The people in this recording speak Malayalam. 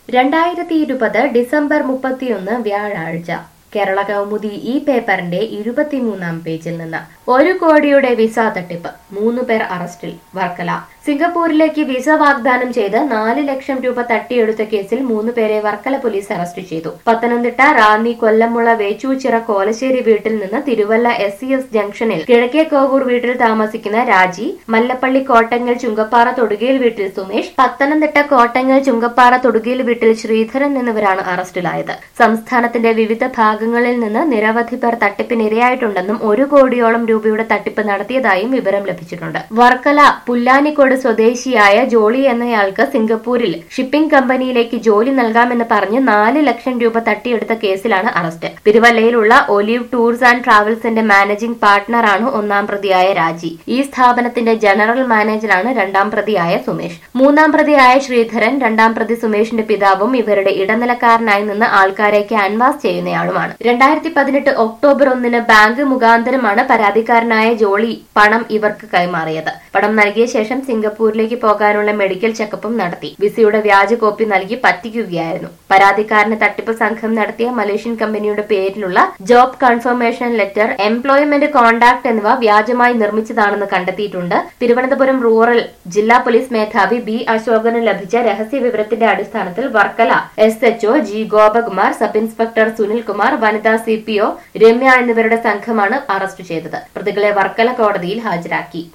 രണ്ടായിരത്തി ഇരുപത് ഡിസംബർ മുപ്പത്തിയൊന്ന് വ്യാഴാഴ്ച കേരള കൗമുദി ഈ പേപ്പറിന്റെ ഇരുപത്തിമൂന്നാം പേജിൽ നിന്ന് ഒരു കോടിയുടെ വിസ തട്ടിപ്പ് മൂന്ന് പേർ അറസ്റ്റിൽ വർക്കല സിംഗപ്പൂരിലേക്ക് വിസ വാഗ്ദാനം ചെയ്ത് നാല് ലക്ഷം രൂപ തട്ടിയെടുത്ത കേസിൽ മൂന്ന് പേരെ വർക്കല പോലീസ് അറസ്റ്റ് ചെയ്തു പത്തനംതിട്ട റാന്നി കൊല്ലമുള്ള വേച്ചൂച്ചിറ കോലശ്ശേരി വീട്ടിൽ നിന്ന് തിരുവല്ല എസ് സി എസ് ജംഗ്ഷനിൽ കിഴക്കേ കോവൂർ വീട്ടിൽ താമസിക്കുന്ന രാജി മല്ലപ്പള്ളി കോട്ടങ്ങൽ ചുങ്കപ്പാറ തൊടുകയിൽ വീട്ടിൽ സുമേഷ് പത്തനംതിട്ട കോട്ടങ്ങൽ ചുങ്കപ്പാറ തൊടുകയിൽ വീട്ടിൽ ശ്രീധരൻ എന്നിവരാണ് അറസ്റ്റിലായത് സംസ്ഥാനത്തിന്റെ വിവിധ ഭാഗങ്ങളിൽ നിന്ന് നിരവധി പേർ തട്ടിപ്പിനിരയായിട്ടുണ്ടെന്നും ഒരു കോടിയോളം രൂപയുടെ തട്ടിപ്പ് നടത്തിയതായും വിവരം ലഭിച്ചിട്ടുണ്ട് വർക്കല പുല്ലാനിക്കോട് സ്വദേശിയായ ജോളി എന്നയാൾക്ക് സിംഗപ്പൂരിൽ ഷിപ്പിംഗ് കമ്പനിയിലേക്ക് ജോലി നൽകാമെന്ന് പറഞ്ഞ് നാല് ലക്ഷം രൂപ തട്ടിയെടുത്ത കേസിലാണ് അറസ്റ്റ് തിരുവല്ലയിലുള്ള ഒലിവ് ടൂർസ് ആൻഡ് ട്രാവൽസിന്റെ മാനേജിംഗ് പാർട്ട്ണറാണ് ഒന്നാം പ്രതിയായ രാജി ഈ സ്ഥാപനത്തിന്റെ ജനറൽ മാനേജറാണ് രണ്ടാം പ്രതിയായ സുമേഷ് മൂന്നാം പ്രതിയായ ശ്രീധരൻ രണ്ടാം പ്രതി സുമേഷിന്റെ പിതാവും ഇവരുടെ ഇടനിലക്കാരനായി നിന്ന് ആൾക്കാരെ ക്യാൻവാസ് ചെയ്യുന്നയാളുമാണ് രണ്ടായിരത്തി പതിനെട്ട് ഒക്ടോബർ ഒന്നിന് ബാങ്ക് മുഖാന്തരമാണ് പരാതിക്കാരനായ ജോളി പണം ഇവർക്ക് കൈമാറിയത് പണം നൽകിയ ശേഷം സിംഗപ്പൂരിലേക്ക് പോകാനുള്ള മെഡിക്കൽ ചെക്കപ്പും നടത്തി വിസയുടെ വ്യാജ കോപ്പി നൽകി പറ്റിക്കുകയായിരുന്നു പരാതിക്കാരന് തട്ടിപ്പ് സംഘം നടത്തിയ മലേഷ്യൻ കമ്പനിയുടെ പേരിലുള്ള job confirmation letter employment contact എന്നിവ വ്യാജമായി നിർമ്മിച്ചതാണെന്ന് കണ്ടെത്തിയിട്ടുണ്ട് തിരുവനന്തപുരം റൂറൽ ജില്ലാ പോലീസ് മേധാവി ബി അശോകന് ലഭിച്ച രഹസ്യ വിവരത്തിന്റെ അടിസ്ഥാനത്തിൽ Varkala S H O G Gopakumar sub inspector Sunilkumar വനിതാ സി പി ഒ രമ്യ എന്നിവരുടെ സംഘമാണ് അറസ്റ്റ് ചെയ്തത് പ്രതികളെ വർക്കല കോടതിയിൽ ഹാജരാക്കി